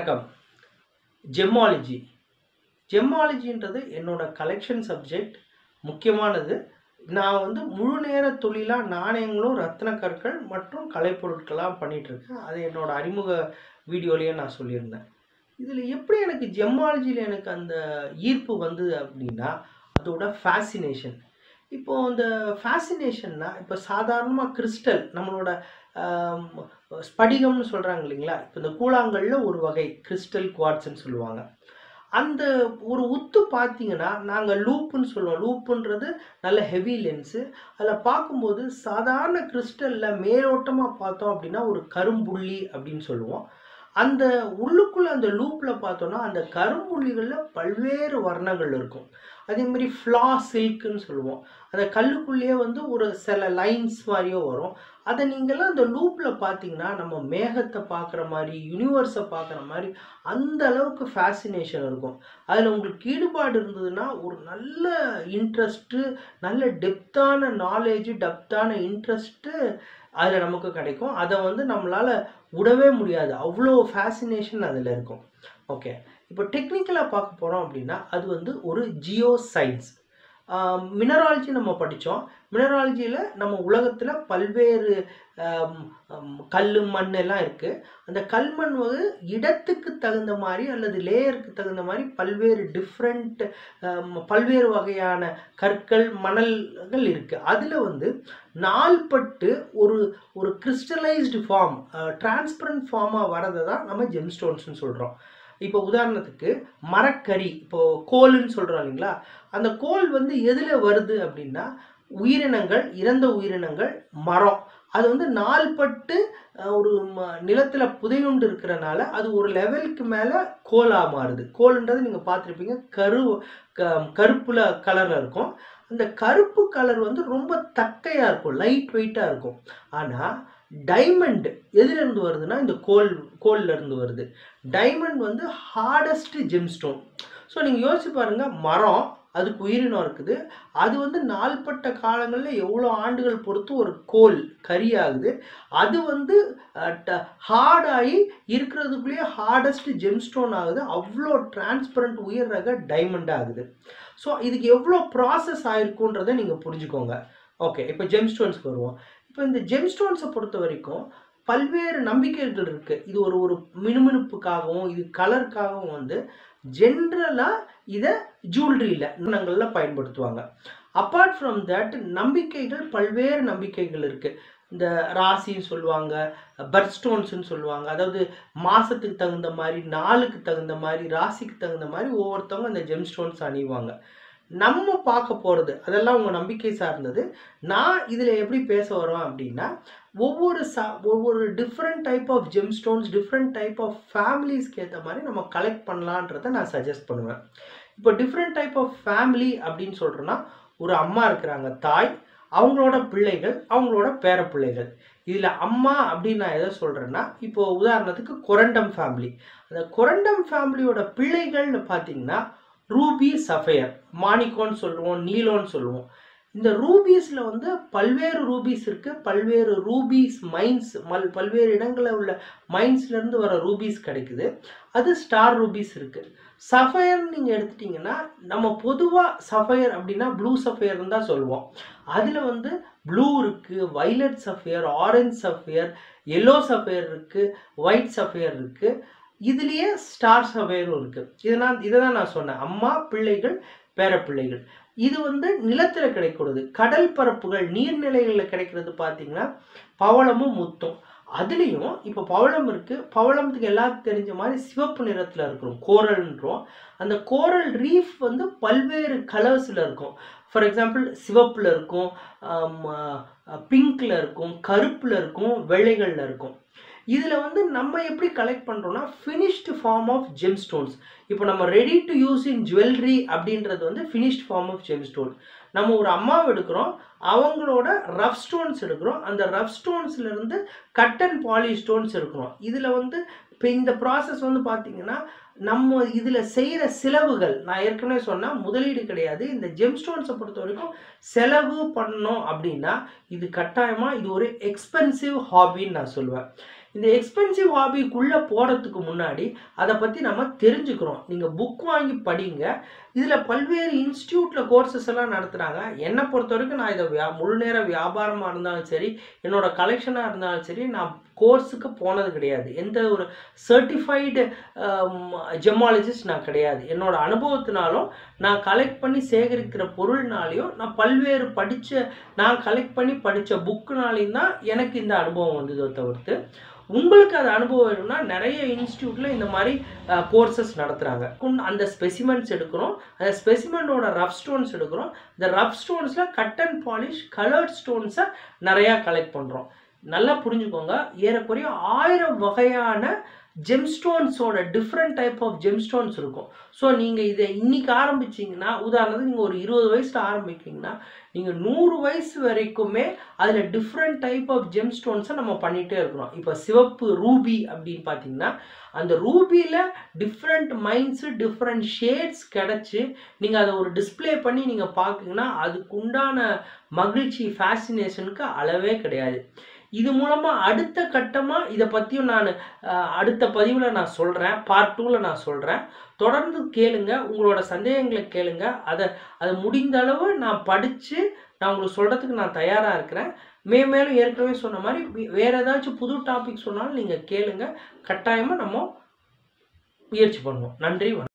வணக்கம் ஜெம்மாலஜி ஜெம்மாலஜின்றது என்னோட collection subject முக்கியமானது நான் வந்து முழு நேர தொழிலாக நாணயங்களும் ரத்தின கற்கள் மற்றும் கலைப்பொருட்களாக பண்ணிகிட்ருக்கேன் அது என்னோட அறிமுக வீடியோலேயே நான் சொல்லியிருந்தேன் இதில் எப்படி எனக்கு ஜெம்மாலஜியில் எனக்கு அந்த ஈர்ப்பு வந்தது அப்படின்னா அதோட ஃபேசினேஷன் இப்போது அந்த ஃபேசினேஷன்னா இப்போ சாதாரணமாக கிறிஸ்டல் நம்மளோட ஆம், ஸ்படிகம்னு சொல்கிறாங்க இல்லைங்களா இப்போ இந்த கூழாங்கல்ல ஒரு வகை கிறிஸ்டல் குவார்ட்ஸ்ன்னு சொல்லுவாங்க அந்த ஒரு உத்து பார்த்தீங்கன்னா நாங்கள் லூப்புன்னு சொல்லுவோம் லூப்புன்றது நல்ல ஹெவி லென்ஸு அதில் பார்க்கும்போது சாதாரண கிறிஸ்டலில் மேலோட்டமாக பார்த்தோம் அப்படின்னா ஒரு கரும்புள்ளி அப்படின்னு சொல்லுவோம் அந்த உள்ளுக்குள்ளே அந்த லூப்பில் பார்த்தோன்னா அந்த கரும்புள்ளிகளில் பல்வேறு வர்ணங்கள் இருக்கும் அதே மாதிரி ஃப்ளா சில்க்குன்னு சொல்லுவோம் அந்த கல்லுக்குள்ளேயே வந்து ஒரு சில லைன்ஸ் மாதிரியோ வரும் அதை நீங்கள்லாம் அந்த லூப்பில் பார்த்தீங்கன்னா நம்ம மேகத்தை பார்க்குற மாதிரி யூனிவர்ஸை பார்க்குற மாதிரி அந்த அளவுக்கு ஃபேசினேஷன் இருக்கும் அதில் உங்களுக்கு ஈடுபாடு இருந்ததுன்னா ஒரு நல்ல இன்ட்ரெஸ்ட்டு நல்ல டெப்த்தான நாலேஜ் டெப்த்தான இன்ட்ரெஸ்ட்டு அதில் நமக்கு கிடைக்கும் அதை வந்து நம்மளால் விடவே முடியாது அவ்வளோ ஃபேசினேஷன் அதில் இருக்கும் ஓகே இப்போ டெக்னிக்கலாக பார்க்க போகிறோம் அப்படின்னா அது வந்து ஒரு ஜியோ சயின்ஸ் மினராலஜி நம்ம படித்தோம் மினராலஜியில் நம்ம உலகத்தில் பல்வேறு ஆம், ஆம், கல் மண் எல்லாம் இருக்குது அந்த கல் மண் வந்து இடத்துக்கு தகுந்த மாதிரி அல்லது லேயருக்கு தகுந்த மாதிரி பல்வேறு டிஃப்ரெண்ட் பல்வேறு வகையான கற்கள் மணல்கள் இருக்குது அதில் வந்து நாள்பட்டு ஒரு ஒரு கிறிஸ்டலைஸ்டு ஃபார்ம் டிரான்ஸ்பரண்ட் ஃபார்மாக வரதை தான் நம்ம ஜெம்ஸ்டோன்ஸ்னு சொல்கிறோம் இப்போ உதாரணத்துக்கு மரக்கறி இப்போ கோல்னு சொல்கிறோம் இல்லைங்களா அந்த கோல் வந்து எதில் வருது அப்படின்னா உயிரினங்கள் இறந்த உயிரினங்கள் மரம் அது வந்து நாள்பட்டு அஹ், ஒரு ம- நிலத்துல புதையுண்டு இருக்கிறனால அது ஒரு லெவலுக்கு மேலே கோலாக மாறுது கோல்ன்றது நீங்கள் பார்த்துருப்பீங்க கரு க கருப்பில் கலரில் இருக்கும் அந்த கருப்பு கலர் வந்து ரொம்ப தக்கையாக இருக்கும் லைட் வெயிட்டாக இருக்கும் ஆனால் டைமண்ட் எதுலேருந்து வருதுன்னா இந்த கோல் கோல்ல இருந்து வருது டைமண்ட் வந்து ஹார்டஸ்ட் ஜெம்ஸ்டோன் ஸோ நீங்கள் யோசிச்சு பாருங்க மரம் அதுக்கு உயிரினம் இருக்குது அது வந்து நாள்பட்ட காலங்களில் எவ்வளோ ஆண்டுகள் பொறுத்து ஒரு கோல் கரியாகுது அது வந்து ஹார்டாகி இருக்கிறதுக்குள்ளேயே ஹார்டஸ்ட் ஜெம்ஸ்டோன் ஆகுது அவ்வளோ டிரான்ஸ்பரண்ட் உயர் ரக டைமண்ட் ஆகுது ஸோ இதுக்கு எவ்வளோ ப்ராசஸ் ஆயிருக்குன்றதை நீங்கள் புரிஞ்சுக்கோங்க ஓகே இப்போ ஜெம்ஸ்டோன்ஸ்க்கு வருவோம் இப்போ இந்த ஜெம்ஸ்டோன்ஸை பொறுத்த வரைக்கும் பல்வேறு நம்பிக்கைகள் இருக்குது இது ஒரு ஒரு மினுமினுப்புக்காகவும் இது கலருக்காகவும் வந்து ஜென்ரலாக இதை ஜுவல்லரியில் நிறுவனங்களில் பயன்படுத்துவாங்க அப்பார்ட் ஃப்ரம் தட் நம்பிக்கைகள் பல்வேறு நம்பிக்கைகள் இருக்குது இந்த ராசின்னு சொல்லுவாங்க பர்த் ஸ்டோன்ஸ்னு சொல்லுவாங்க அதாவது மாதத்துக்கு தகுந்த மாதிரி நாளுக்கு தகுந்த மாதிரி ராசிக்கு தகுந்த மாதிரி ஒவ்வொருத்தவங்க அந்த ஜெம் ஸ்டோன்ஸ் அணிவாங்க நம்ம பார்க்க போகிறது அதெல்லாம் உங்கள் நம்பிக்கை சார்ந்தது நான் இதில் எப்படி பேச வரோம் அப்படின்னா ஒவ்வொரு சா ஒவ்வொரு different type of gem stones different type of ஃபேமிலிஸ்க்கு ஏற்ற மாதிரி நம்ம கலெக்ட் பண்ணலான்றதை நான் சஜஸ்ட் பண்ணுவேன் இப்போ டிஃப்ரெண்ட் டைப் ஆஃப் ஃபேமிலி அப்படின்னு சொல்கிறேன்னா ஒரு அம்மா இருக்கிறாங்க தாய் அவங்களோட பிள்ளைகள் அவங்களோட பேர பிள்ளைகள் இதில் அம்மா அப்படின்னு நான் எதை சொல்கிறேன்னா இப்போ உதாரணத்துக்கு கொரண்டம் ஃபேமிலி அந்த கொரண்டம் ஃபேமிலியோட பிள்ளைகள்னு பார்த்தீங்கன்னா ரூபி சஃபயர் மாணிக்கோன்னு சொல்லுவோம் நீலோன்னு சொல்லுவோம் இந்த ரூபீஸில் வந்து பல்வேறு ரூபீஸ் இருக்குது பல்வேறு ரூபீஸ் மைன்ஸ் மல் பல்வேறு இடங்களில் உள்ள மைன்ஸ்லேருந்து வர ரூபீஸ் கிடைக்குது அது ஸ்டார் ரூபீஸ் இருக்குது சஃபயர் நீங்கள் எடுத்துட்டிங்கன்னா நம்ம பொதுவாக சஃபயர் அப்படின்னா ப்ளூ சஃபயர்னு தான் சொல்லுவோம் அதில் வந்து ப்ளூ இருக்குது violet sapphire orange sapphire yellow sapphire இருக்குது ஒயிட் சஃபயர் இருக்குது இதுலேயே ஸ்டார் சஃபயரும் இருக்குது இதை நான் இதை தான் நான் சொன்னேன் அம்மா பிள்ளைகள் பேர பிள்ளைகள் இது வந்து நிலத்தில் கிடைக்கிறது கடல் பரப்புகள் நீர்நிலைகளில் கிடைக்கிறது பார்த்தீங்கன்னா பவளமும் முத்தும் அதுலேயும் இப்போ பவளம் இருக்குது பவளத்துக்கு எல்லாத்துக்கும் தெரிஞ்ச மாதிரி சிவப்பு நிறத்தில் இருக்கிறோம் கோரல்ன்றோம் அந்த கோரல் ரீஃப் வந்து பல்வேறு கலர்ஸில் இருக்கும் ஃபார் எக்ஸாம்பிள் சிவப்பில் இருக்கும் பிங்க்கில் இருக்கும் கருப்பில் இருக்கும் வெள்ளைகளில் இருக்கும் இதில் வந்து நம்ம எப்படி கலெக்ட் பண்ணுறோம்னா finished form of gem stones இப்போ நம்ம ready to use in jewellery அப்படின்றது வந்து finished form of gem stone நம்ம ஒரு அம்மாவை எடுக்கிறோம் அவங்களோட ரஃப் ஸ்டோன்ஸ் எடுக்கிறோம் அந்த ரஃப் ஸ்டோன்ஸ்லேருந்து கட் அண்ட் பாலி ஸ்டோன்ஸ் எடுக்கிறோம் இதில் வந்து இப்போ இந்த ப்ராசஸ் வந்து பார்த்தீங்கன்னா நம்ம இதில் செய்கிற செலவுகள் நான் ஏற்கனவே சொன்னேன் முதலீடு கிடையாது இந்த ஜெம் ஸ்டோன்ஸை பொறுத்த வரைக்கும் செலவு பண்ணோம் அப்படின்னா இது கட்டாயமாக இது ஒரு எக்ஸ்பென்சிவ் ஹாபின்னு நான் சொல்லுவேன் இந்த எக்ஸ்பென்சிவ் ஹாபிக்குள்ளே போகிறதுக்கு முன்னாடி அதை பற்றி நம்ம தெரிஞ்சுக்கிறோம் நீங்கள் புக் வாங்கி படிங்க இதில் பல்வேறு இன்ஸ்டியூட்டில் கோர்சஸ் எல்லாம் நடத்துகிறாங்க என்னை பொறுத்த வரைக்கும் நான் இதை வியா முழு நேர வியாபாரமாக இருந்தாலும் சரி என்னோட கலெக்ஷனாக இருந்தாலும் சரி நான் கோர்ஸுக்கு போனது கிடையாது எந்த ஒரு சர்டிஃபைடு ஜெமாலஜிஸ்ட் நான் கிடையாது என்னோட அனுபவத்தினாலும் நான் கலெக்ட் பண்ணி சேகரிக்கிற பொருள்னாலையும் நான் பல்வேறு படித்த நான் கலெக்ட் பண்ணி படித்த புக்குனாலையும் தான் எனக்கு இந்த அனுபவம் வந்ததோ தவிர்த்து உங்களுக்கு அது அனுபவம் வேணும்னா நிறைய இன்ஸ்டியூட்டில் இந்த மாதிரி கோர்சஸ் நடத்துகிறாங்க அந்த ஸ்பெசிமென்ஸ் எடுக்கிறோம் அந்த ஸ்பெசிமெனோட ரஃப் ஸ்டோன்ஸ் எடுக்கிறோம் இந்த ரஃப் ஸ்டோன்ஸில் கட் அண்ட் பாலிஷ் கலர்ட் ஸ்டோன்ஸை நிறையா கலெக்ட் பண்ணுறோம் நல்லா புரிஞ்சுக்கோங்க ஏறக்குறைய ஆயிரம் வகையான ஜெம்ஸ்டோன்ஸோட டிஃப்ரெண்ட் டைப் ஆஃப் ஜெம்ஸ்டோன்ஸ் இருக்கும் ஸோ நீங்கள் இதை இன்னைக்கு ஆரம்பிச்சிங்கன்னா உதாரணத்துக்கு நீங்கள் ஒரு இருபது வயசில் ஆரம்பிக்கிறீங்கன்னா நீங்கள் நூறு வயசு வரைக்குமே அதில் டிஃப்ரெண்ட் டைப் ஆஃப் ஜெம்ஸ்டோன்ஸை நம்ம பண்ணிகிட்டே இருக்கிறோம் இப்போ சிவப்பு ரூபி அப்படின்னு பார்த்தீங்கன்னா அந்த ரூபியில் டிஃப்ரெண்ட் மைண்ட்ஸு டிஃப்ரெண்ட் ஷேட்ஸ் கிடச்சி நீங்கள் அதை ஒரு டிஸ்ப்ளே பண்ணி நீங்கள் பார்க்குறீங்கன்னா அதுக்கு உண்டான மகிழ்ச்சி ஃபேசினேஷனுக்கு அளவே கிடையாது இது மூலமாக அடுத்த கட்டமாக இதை பற்றியும் நான் அடுத்த பதிவில் நான் சொல்கிறேன் பார்ட் டூவில் நான் சொல்கிறேன் தொடர்ந்து கேளுங்க உங்களோட சந்தேகங்களை கேளுங்க அதை அதை முடிந்த அளவு நான் படித்து நான் உங்களுக்கு சொல்கிறதுக்கு நான் தயாராக இருக்கிறேன் மே மேலும் ஏற்கனவே சொன்ன மாதிரி வே- வேற ஏதாச்சும் புது டாபிக் சொன்னாலும் நீங்கள் கேளுங்க கட்டாயமாக நம்ம முயற்சி பண்ணுவோம் நன்றி வணக்கம்